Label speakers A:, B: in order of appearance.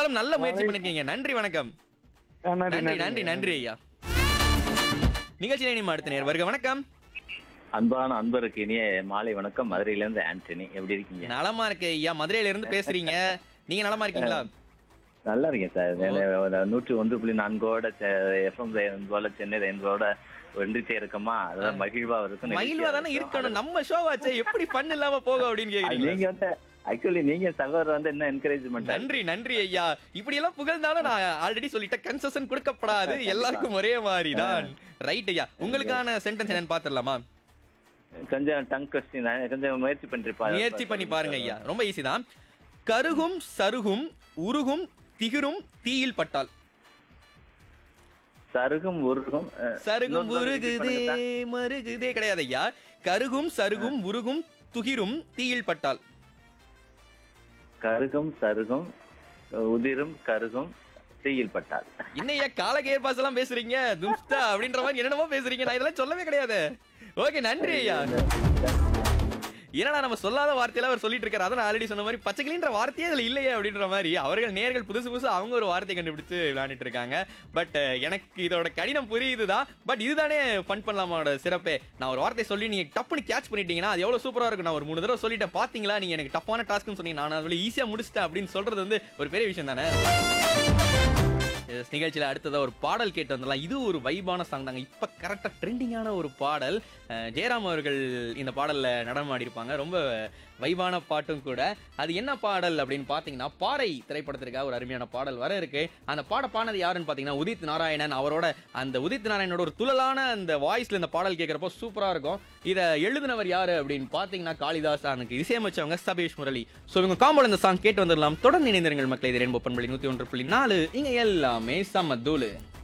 A: இருந்தாலும் நல்ல முயற்சி பண்ணிருக்கீங்க நன்றி வணக்கம்
B: ஆ, நன்றி
A: நன்றி நன்றி நன்றி ஐயா நிகழ்ச்சியில இனிமே அடுத்த நேர் வருக வணக்கம்
C: அன்பான அன்பருக்கு இனிய மாலை வணக்கம் மதுரையில இருந்து ஆண்டனி எப்படி இருக்கீங்க
A: நலமா இருக்கு ஐயா மதுரையில இருந்து பேசுறீங்க நீங்க நலமா இருக்கீங்களா
C: நல்லா இருக்கேன் சார் ஒரு நூற்றி ஒன்று புள்ளி நான்கோட எஃப்எம் போல சென்னை ரெயின்போட ஒன்றிச்சே இருக்கமா அதான் மகிழ்வா இருக்கும்
A: மகிழ்வா தானே இருக்கணும் நம்ம ஷோ ஆச்சே எப்படி ஃபன் இல்லாம போகும் அப்படின்னு
C: அது
A: கேக்குறீங்க
C: நீங்க வந்து ஆக்சுவலி நீங்க சகோதரர் வந்து என்ன என்கரேஜ்மெண்ட்
A: நன்றி நன்றி ஐயா இப்படி எல்லாம் புகழ்ந்தாலும் நான் ஆல்ரெடி சொல்லிட்டேன் கன்செஷன் கொடுக்கப்படாது எல்லாருக்கும் ஒரே மாதிரி தான் ரைட் ஐயா உங்களுக்கான சென்டென்ஸ் என்னன்னு பாத்துடலாமா
C: கொஞ்சம் டங் கொஸ்டின் கொஞ்சம் முயற்சி பண்ணிருப்பா
A: முயற்சி பண்ணி பாருங்க ஐயா ரொம்ப ஈஸி தான் கருகும் சருகும் உருகும் திகிரும் தீயில் பட்டால்
C: சருகும் உருகும் அஹ்,
A: சருகும்
C: இன்னொரு தடவை repeat
A: உருகுதே
C: பண்ணுங்க சார்.
A: மருகுதே கிடையாது ஐயா கருகும் சருகும் உருகும் துகிரும் தீயில் பட்டால்
C: கருகும் சருகும் உதிரும் கருகும் தீயில் பட்டால்
A: என்னையா காலகேர் பாஸ் எல்லாம் பேசுறீங்க தும்ஸ்தா அப்படின்ற மாதிரி என்னென்னமோ பேசுறீங்க நான் இதெல்லாம் சொல்லவே கிடையாது ஓகே நன்றி ஐயா என்னடா நம்ம சொல்லாத வார்த்தையில அவர் சொல்லிட்டு இருக்காரு அதான் ஆல்ரெடி சொன்ன மாதிரி பச்சைக்கிளின்ற வார்த்தையே இதுல இல்லையே அப்படின்ற மாதிரி அவர்கள் நேர்கள் புதுசு புதுசு அவங்க ஒரு வார்த்தை கண்டுபிடிச்சு விளையாண்டுட்டு இருக்காங்க பட் எனக்கு இதோட கடினம் புரியுதுதான் பட் இதுதானே ஃபன் பண்ணலாமோட சிறப்பே நான் ஒரு வார்த்தை சொல்லி நீங்க டப்புன்னு கேட்ச் பண்ணிட்டீங்கன்னா அது எவ்வளவு சூப்பரா இருக்கும் நான் ஒரு மூணு தடவை சொல்லிட்டேன் பாத்தீங்களா நீங்க எனக்கு டஃப்பான டாஸ்க்னு சொன்னீங்க நான் அதுல ஈஸியா முடிச்சிட்டேன் அப்படின்னு சொல்றது வந்து ஒரு பெரிய விஷயம் தானே Yes, நிகழ்ச்சியில அடுத்ததா ஒரு பாடல் கேட்டு வந்துடலாம் இது ஒரு வைபான சாங் தாங்க இப்ப கரெக்டா ட்ரெண்டிங்கான ஒரு பாடல் அஹ், ஜெயராம் அவர்கள் இந்த பாடல்ல நடனமாடி இருப்பாங்க ரொம்ப வைபான பாட்டும் கூட அது என்ன பாடல் அப்படின்னு பாத்தீங்கன்னா பாறை திரைப்படத்திற்காக ஒரு அருமையான பாடல் வர இருக்கு அந்த பாட பாடினது யாருன்னு பாத்தீங்கன்னா உதித் நாராயணன் அவரோட அந்த உதித் நாராயணனோட ஒரு துள்ளலான அந்த வாய்ஸ்ல இந்த பாடல் கேட்கறப்போ சூப்பரா இருக்கும் இதை எழுதினவர் யாரு அப்படின்னு பாத்தீங்கன்னா காளிதாஸ் எனக்கு இசையமைச்சவங்க சபேஷ் முரளி ஸோ இவங்க காம்போல இந்த சாங் கேட்டு வந்துடலாம் தொடர்ந்து இணைந்திருங்கள் மக்களை இது ரெண்டு ஒப்பன் நூத்தி ஒன்று புள்ளி நாலு இங்க எல்லாமே சம தூளு